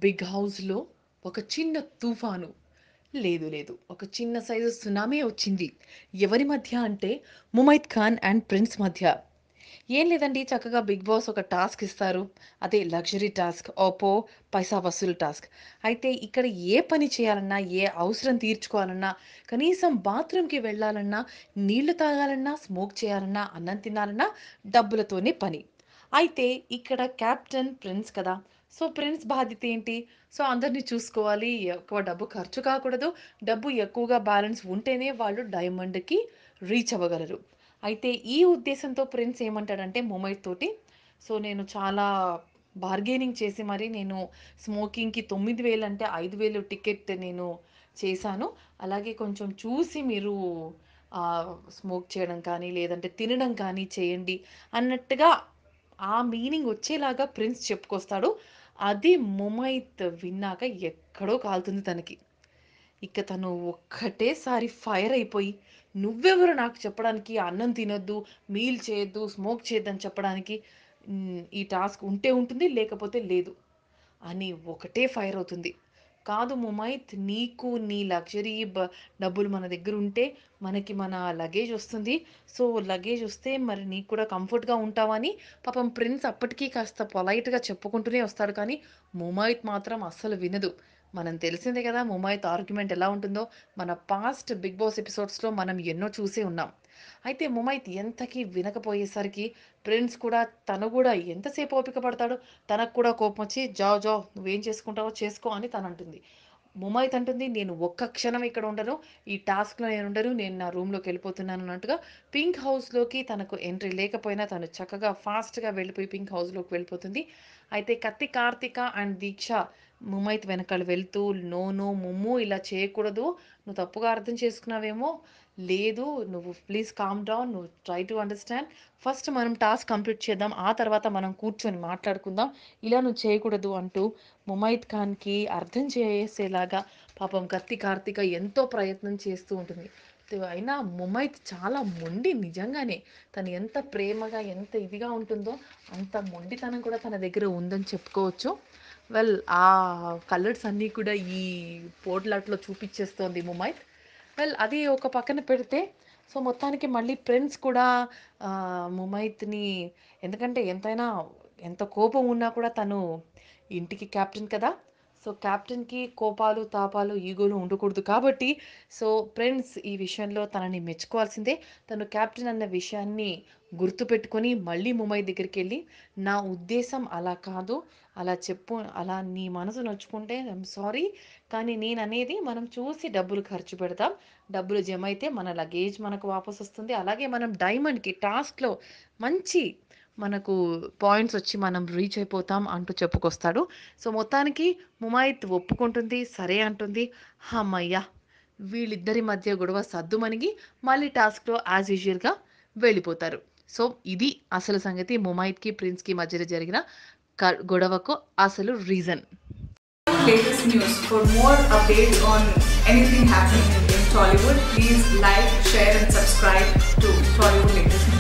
Big హౌస్లో ఒక చిన్న తుఫాను లేదు లేదు ఒక చిన్న సైజు సునామీ వచ్చింది ఎవరి మధ్య అంటే ముమైత్ ఖాన్ అండ్ ప్రిన్స్ మధ్య ఏం లేదండి చక్కగా బిగ్ బాస్ ఒక టాస్క్ ఇస్తారు అదే లగ్జరీ టాస్క్ ఓపో పైసా వసూలు టాస్క్ అయితే ఇక్కడ ఏ పని చేయాలన్నా ఏ అవసరం తీర్చుకోవాలన్నా కనీసం బాత్రూమ్కి వెళ్ళాలన్నా నీళ్లు తాగాలన్నా స్మోక్ చేయాలన్నా అన్నం తినాలన్నా డబ్బులతోనే పని అయితే ఇక్కడ క్యాప్టెన్ ప్రిన్స్ కదా సో ప్రిన్స్ బాధ్యత ఏంటి సో అందరినీ చూసుకోవాలి ఎక్కువ డబ్బు ఖర్చు కాకూడదు డబ్బు ఎక్కువగా బ్యాలెన్స్ ఉంటేనే వాళ్ళు డైమండ్కి రీచ్ అవ్వగలరు అయితే ఈ ఉద్దేశంతో ప్రిన్స్ ఏమంటాడంటే మొమైట్ తోటి సో నేను చాలా బార్గెనింగ్ చేసి మరి నేను స్మోకింగ్కి తొమ్మిది వేలు అంటే ఐదు వేలు టికెట్ నేను చేశాను అలాగే కొంచెం చూసి మీరు స్మోక్ చేయడం కానీ లేదంటే తినడం కానీ చేయండి అన్నట్టుగా ఆ మీనింగ్ వచ్చేలాగా ప్రిన్స్ చెప్పుకొస్తాడు అది ముమైత్ విన్నాక ఎక్కడో కాలుతుంది తనకి ఇక తను ఒక్కటేసారి ఫైర్ అయిపోయి నువ్వెవరు నాకు చెప్పడానికి అన్నం తినొద్దు మీల్ చేయొద్దు స్మోక్ చేయొద్దని చెప్పడానికి మ్, ఈ టాస్క్ ఉంటే ఉంటుంది లేకపోతే లేదు అని ఒకటే ఫైర్ అవుతుంది కాదు ముమైత్ నీకు నీ లగ్జరీ బ డబ్బులు మన దగ్గర ఉంటే మనకి మన లగేజ్ వస్తుంది సో లగేజ్ వస్తే మరి నీకు కూడా కంఫర్ట్గా ఉంటావని పాపం ప్రిన్స్ అప్పటికీ కాస్త పొలైట్గా చెప్పుకుంటూనే వస్తాడు కానీ ముమైత్ మాత్రం అస్సలు వినదు మనం తెలిసిందే కదా ముమైత్ ఆర్గ్యుమెంట్ ఎలా ఉంటుందో మన పాస్ట్ బిగ్ బాస్ ఎపిసోడ్స్లో మనం ఎన్నో చూసే ఉన్నాం అయితే ముమైత్ ఎంతకీ వినకపోయేసరికి ప్రిన్స్ కూడా తను కూడా ఎంతసేపు ఓపిక పడతాడు తనకు కూడా కోపం వచ్చి జావ్ జావ్ నువ్వేం చేసుకుంటావో చేసుకో అని తను అంటుంది ముమైత్ అంటుంది నేను ఒక్క క్షణం ఇక్కడ ఉండను ఈ టాస్క్లో నేను ఉండను నేను నా రూమ్లోకి వెళ్ళిపోతున్నాను అన్నట్టుగా పింక్ హౌస్లోకి తనకు ఎంట్రీ లేకపోయినా తను చక్కగా ఫాస్ట్గా వెళ్ళిపోయి పింక్ హౌస్లోకి వెళ్ళిపోతుంది అయితే కత్తి కార్తిక అండ్ దీక్ష ముమైత్ వెనకాల వెళ్తూ నో నో ముమ్ము ఇలా చేయకూడదు నువ్వు తప్పుగా అర్థం చేసుకున్నావేమో లేదు నువ్వు ప్లీజ్ కామ్ డౌన్ నువ్వు ట్రై టు అండర్స్టాండ్ ఫస్ట్ మనం టాస్క్ కంప్లీట్ చేద్దాం ఆ తర్వాత మనం కూర్చొని మాట్లాడుకుందాం ఇలా నువ్వు చేయకూడదు అంటూ ముమైత్ ఖాన్కి అర్థం చేసేలాగా పాపం కత్తి కార్తిక ఎంతో ప్రయత్నం చేస్తూ ఉంటుంది తే- అయినా ముమైత్ చాలా మొండి నిజంగానే తను ఎంత ప్రేమగా ఎంత ఇదిగా ఉంటుందో అంత మొండితనం కూడా తన దగ్గర ఉందని చెప్పుకోవచ్చు వెల్ ఆ కలర్స్ అన్నీ కూడా ఈ పోట్లాట్లో చూపించేస్తోంది ముమైత్ వెల్ అది ఒక పక్కన పెడితే సో మొత్తానికి మళ్ళీ ఫ్రెండ్స్ కూడా ఆ, ముమైత్ని ఎందుకంటే ఎంతైనా ఎంత కోపం ఉన్నా కూడా తను ఇంటికి క్యాప్టెన్ కదా సో క్యాప్టెన్కి కోపాలు తాపాలు ఈగోలు ఉండకూడదు కాబట్టి సో ఫ్రెండ్స్ ఈ విషయంలో తనని మెచ్చుకోవాల్సిందే తను క్యాప్టెన్ అన్న విషయాన్ని గుర్తుపెట్టుకొని మళ్ళీ ముంబై దగ్గరికి వెళ్ళి నా ఉద్దేశం అలా కాదు అలా చెప్పు అలా నీ మనసు నొచ్చుకుంటే ఐఎమ్ సారీ కానీ నేను అనేది మనం చూసి డబ్బులు ఖర్చు పెడతాం డబ్బులు జమ అయితే మన లగేజ్ మనకు వాపస్ వస్తుంది అలాగే మనం డైమండ్కి టాస్క్లో మంచి మనకు పాయింట్స్ వచ్చి మనం రీచ్ అయిపోతాం అంటూ చెప్పుకొస్తాడు సో మొత్తానికి ముమాయిత్ ఒప్పుకుంటుంది సరే అంటుంది అమ్మయ్యా వీళ్ళిద్దరి మధ్య గొడవ సద్దుమణిగి మళ్ళీ టాస్క్లో యాజ్ యూజువల్గా వెళ్ళిపోతారు సో ఇది అసలు సంగతి ముమాయిత్కి ప్రిన్స్కి మధ్య జరిగిన క- గొడవకు అసలు reason latest news. For more updates on anything happening in Tollywood, please like, share, and subscribe to Tollywood Latest News.